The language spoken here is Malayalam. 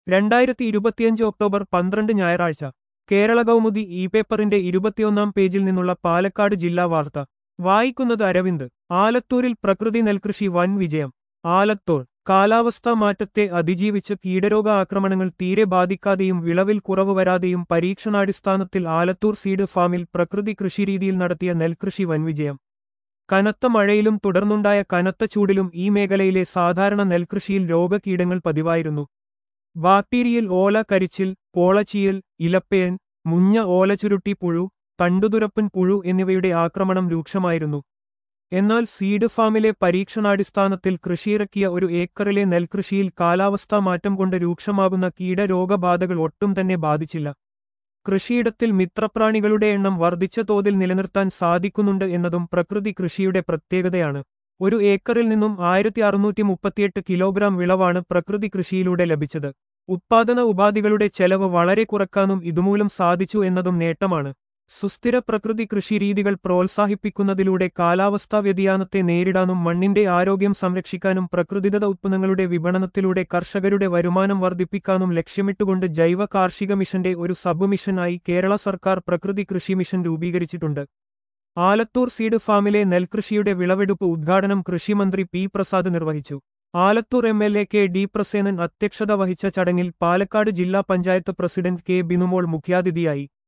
രണ്ടായിരത്തി ഇരുപത്തിയഞ്ച് ഒക്ടോബർ പന്ത്രണ്ട് ഞായറാഴ്ച കേരള കൗമുദി ഇ പേപ്പറിന്റെ ഇരുപത്തിയൊന്നാം പേജിൽ നിന്നുള്ള പാലക്കാട് ജില്ലാ വാർത്ത വായിക്കുന്നത് അരവിന്ദ് ആലത്തൂരിൽ പ്രകൃതി നെൽകൃഷി വൻ വിജയം ആലത്തൂർ കാലാവസ്ഥാ മാറ്റത്തെ അതിജീവിച്ച് കീടരോഗ ആക്രമണങ്ങൾ തീരെ ബാധിക്കാതെയും വിളവിൽ കുറവ് വരാതെയും പരീക്ഷണാടിസ്ഥാനത്തിൽ ആലത്തൂർ സീഡ് ഫാമിൽ പ്രകൃതി കൃഷിരീതിയിൽ നടത്തിയ നെൽകൃഷി വൻവിജയം കനത്ത മഴയിലും തുടർന്നുണ്ടായ കനത്ത ചൂടിലും ഈ മേഖലയിലെ സാധാരണ നെൽകൃഷിയിൽ രോഗകീടങ്ങൾ പതിവായിരുന്നു ബാക്ടീരിയൽ ഓല കരിച്ചിൽ പോളച്ചീയൽ ഇലപ്പേൻ മുഞ്ഞ ഓലചുരുട്ടി പുഴു തണ്ടുതുരപ്പൻ പുഴു എന്നിവയുടെ ആക്രമണം രൂക്ഷമായിരുന്നു എന്നാൽ സീഡ് ഫാമിലെ പരീക്ഷണാടിസ്ഥാനത്തിൽ കൃഷിയിറക്കിയ ഒരു ഏക്കറിലെ നെൽകൃഷിയിൽ കാലാവസ്ഥാ മാറ്റം കൊണ്ട് രൂക്ഷമാകുന്ന കീടരോഗബാധകൾ ഒട്ടും തന്നെ ബാധിച്ചില്ല കൃഷിയിടത്തിൽ മിത്രപ്രാണികളുടെ എണ്ണം വർദ്ധിച്ച തോതിൽ നിലനിർത്താൻ സാധിക്കുന്നുണ്ട് എന്നതും പ്രകൃതി കൃഷിയുടെ പ്രത്യേകതയാണ് ഒരു ഏക്കറിൽ നിന്നും ആയിരത്തി അറുന്നൂറ്റി മുപ്പത്തിയെട്ട് കിലോഗ്രാം വിളവാണ് പ്രകൃതി കൃഷിയിലൂടെ ലഭിച്ചത് ഉത്പാദന ഉപാധികളുടെ ചെലവ് വളരെ കുറക്കാനും ഇതുമൂലം സാധിച്ചു എന്നതും നേട്ടമാണ് സുസ്ഥിര പ്രകൃതി കൃഷിരീതികൾ പ്രോത്സാഹിപ്പിക്കുന്നതിലൂടെ കാലാവസ്ഥാ വ്യതിയാനത്തെ നേരിടാനും മണ്ണിന്റെ ആരോഗ്യം സംരക്ഷിക്കാനും പ്രകൃതിദത്ത ഉത്പന്നങ്ങളുടെ വിപണനത്തിലൂടെ കർഷകരുടെ വരുമാനം വർദ്ധിപ്പിക്കാനും ലക്ഷ്യമിട്ടുകൊണ്ട് ജൈവ കാർഷിക മിഷന്റെ ഒരു സബ് മിഷനായി കേരള സർക്കാർ പ്രകൃതി കൃഷി മിഷൻ രൂപീകരിച്ചിട്ടുണ്ട് ആലത്തൂർ സീഡ് ഫാമിലെ നെൽകൃഷിയുടെ വിളവെടുപ്പ് ഉദ്ഘാടനം കൃഷിമന്ത്രി പി പ്രസാദ് നിർവഹിച്ചു Alathur M L A K D Prasenan അധ്യക്ഷത വഹിച്ച ചടങ്ങിൽ പാലക്കാട് ജില്ലാ പഞ്ചായത്ത് പ്രസിഡന്റ് കെ ബിനുമോൾ മുഖ്യാതിഥിയായി